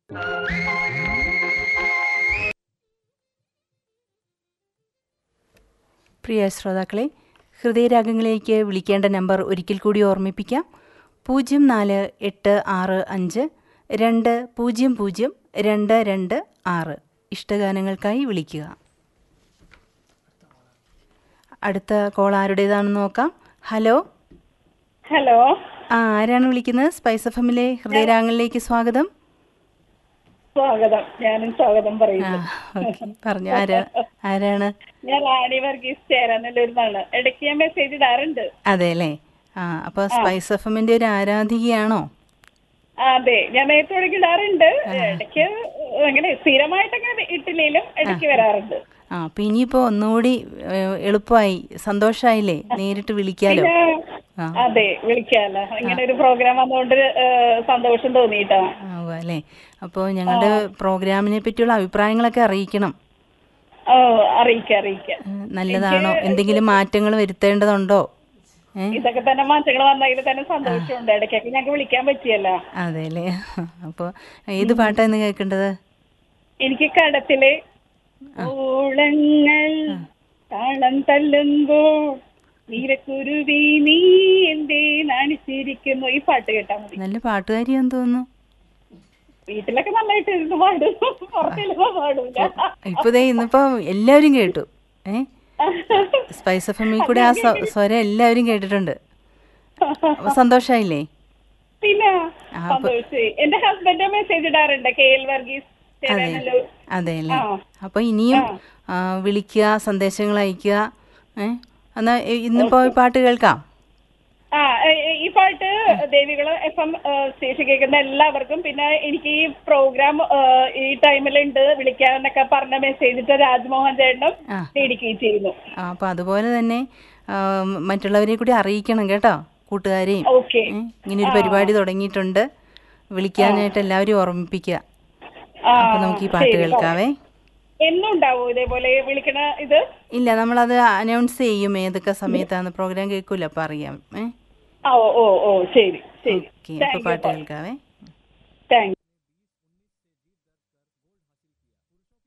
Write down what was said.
പ്രിയ ശ്രോതാക്കളെ ഹൃദയരാഗങ്ങളിലേക്ക് വിളിക്കേണ്ട നമ്പർ ഒരിക്കൽ കൂടി ഓർമ്മിപ്പിക്കാം പൂജ്യം നാല് എട്ട് ആറ് അഞ്ച് രണ്ട് പൂജ്യം പൂജ്യം രണ്ട് രണ്ട് ആറ് ഇഷ്ടഗാനങ്ങൾക്കായി വിളിക്കുക അടുത്ത കോൾ ആരുടേതാണെന്ന് നോക്കാം ഹലോ ഹലോ ആ ആരാണ് വിളിക്കുന്നത് സ്പൈസ് എഫ് എമ്മിലെ ഹൃദയരാഗങ്ങളിലേക്ക് സ്വാഗതം സ്വാഗതം ഞാനും സ്വാഗതം ആ പറയുന്നു ഓക്കെ പറഞ്ഞു ആരാ ആരാണ് ഞാൻ റാണി വർഗീസ് ചേരാനല്ലൂരിന്നാണ് ഇടയ്ക്ക് ഞാൻ മെസ്സേജ് ഇടാറുണ്ട് അതെ അല്ലേ ആ അപ്പോൾ സ്പൈസ് എഫ് എമ്മിൻ്റെ ഒരു ആരാധികയാണോ ആ, അതെ ഞാൻ നേരത്തെ ഇടയ്ക്ക് ഇടാറുണ്ട് ഇടയ്ക്ക് അങ്ങനെ സ്ഥിരമായിട്ട് അങ്ങനെ ഇട്ടില്ലേലും ഇടയ്ക്ക് വരാറുണ്ട് ആ അപ്പം ഇനിയിപ്പോൾ ഒന്നുകൂടി ഏഹ്, എളുപ്പമായി സന്തോഷമായില്ലേ നേരിട്ട് വിളിക്കാലോ പിന്നെ, ആ അതെ വിളിക്കാല്ലോ ഇങ്ങനെ ഒരു പ്രോഗ്രാം വന്നുകൊണ്ട് ഏഹ്, സന്തോഷം തോന്നിയിട്ടാ ആവുക അല്ലേ അപ്പോൾ ഞങ്ങളുടെ പ്രോഗ്രാമിനെ പറ്റിയുള്ള അഭിപ്രായങ്ങളൊക്കെ അറിയിക്കണം ഓ അറിയിക്കാം അറിയിക്കാം ഏഹ്, നല്ലതാണോ എന്തെങ്കിലും മാറ്റങ്ങൾ വരുത്തേണ്ടതുണ്ടോ ഏ ഇതൊക്കെ തന്നെ മാറ്റങ്ങൾ വന്നതിൽ തന്നെ സന്തോഷമുണ്ട് ഇടയ്ക്കൊക്കെ ഞങ്ങൾക്ക് വിളിക്കാൻ പറ്റിയല്ലോ അതെ അല്ലേ അപ്പോൾ ഏത് പാട്ടാണ് കേൾക്കേണ്ടത് എനിക്ക് കടത്തിലെ ഓളങ്ങൾ താളം തല്ലുമ്പോൾ നീരക്കുരുവി നീ എന്തേ നാണിച്ചിരിക്കുന്നു ഈ പാട്ട് കേട്ടാ മതി നല്ല പാട്ടുകാരിയാന്ന് തോന്നുന്നു വീട്ടിലൊക്കെ നന്നായിട്ട് ഇരുന്ന് പാടും പുറത്തിരുന്ന് പാടൂല ഇപ്പോൾ ദേ ഇന്നിപ്പോൾ എല്ലാവരും കേട്ടു ഏ സ്പൈസ് എഫ് എമ്മിൽ കൂടെ ആ സ്വ- സ്വരം എല്ലാവരും കേട്ടിട്ടുണ്ട് അപ്പോൾ സന്തോഷമായില്ലേ പിന്നെ ആ, അപ്പൊ- സന്തോഷിച്ച് എന്റെ ഹസ്ബൻഡ് മെസ്സേജ് ഇടാറുണ്ട് കെ എൽ വർഗീസ് ചേരാനല്ലൂർ അതെ അല്ലേ ആ. അപ്പോൾ ഇനിയും ആ, വിളിക്കുക സന്ദേശങ്ങൾ അയക്കുക ഏ എന്നാൽ ഇന്നിപ്പോൾ ഈ പാട്ട് കേൾക്കാം ആ എ- എ- ഈ പാട്ട് ദേവികള് എഫ് എം സ്റ്റേഷൻ കേൾക്കുന്ന എല്ലാവർക്കും പിന്നെ എനിക്ക് ഈ പ്രോഗ്രാം ഈ ടൈമിലുണ്ട് വിളിക്കാന്നൊക്കെ പറഞ്ഞ മെസ്സേജ് ഇട്ട രാജ്മോഹൻ ചേട്ടനും ആ. ഡെഡിക്കേറ്റ് ചെയ്യുന്നു ആ, അപ്പോൾ അതുപോലെ തന്നെ ആ, മറ്റുള്ളവരെ കൂടി അറിയിക്കണം കേട്ടോ കൂട്ടുകാരെയും ഓക്കെ ഏ, ഇങ്ങനൊരു പരിപാടി തുടങ്ങിയിട്ടുണ്ട് വിളിക്കാനായിട്ട് എല്ലാവരും ഓർമ്മിപ്പിക്കുക ആ, അപ്പോൾ നമുക്ക് ഈ പാട്ട് ശരി, കേൾക്കാവേ എന്നും ഉണ്ടാവോ ഇതേപോലെ വിളിക്കണ ഇത് ഇല്ല നമ്മളത് അനൗൺസ് ചെയ്യും ഏതൊക്കെ സമയത്താണ് പ്രോഗ്രാം കേൾക്കൂല അപ്പോൾ അറിയാം ഏ ആ ഓ ഓ ഓ ശരി ശരി ഓക്കെ അപ്പോൾ പാട്ട് കേൾക്കാവേ താങ്ക്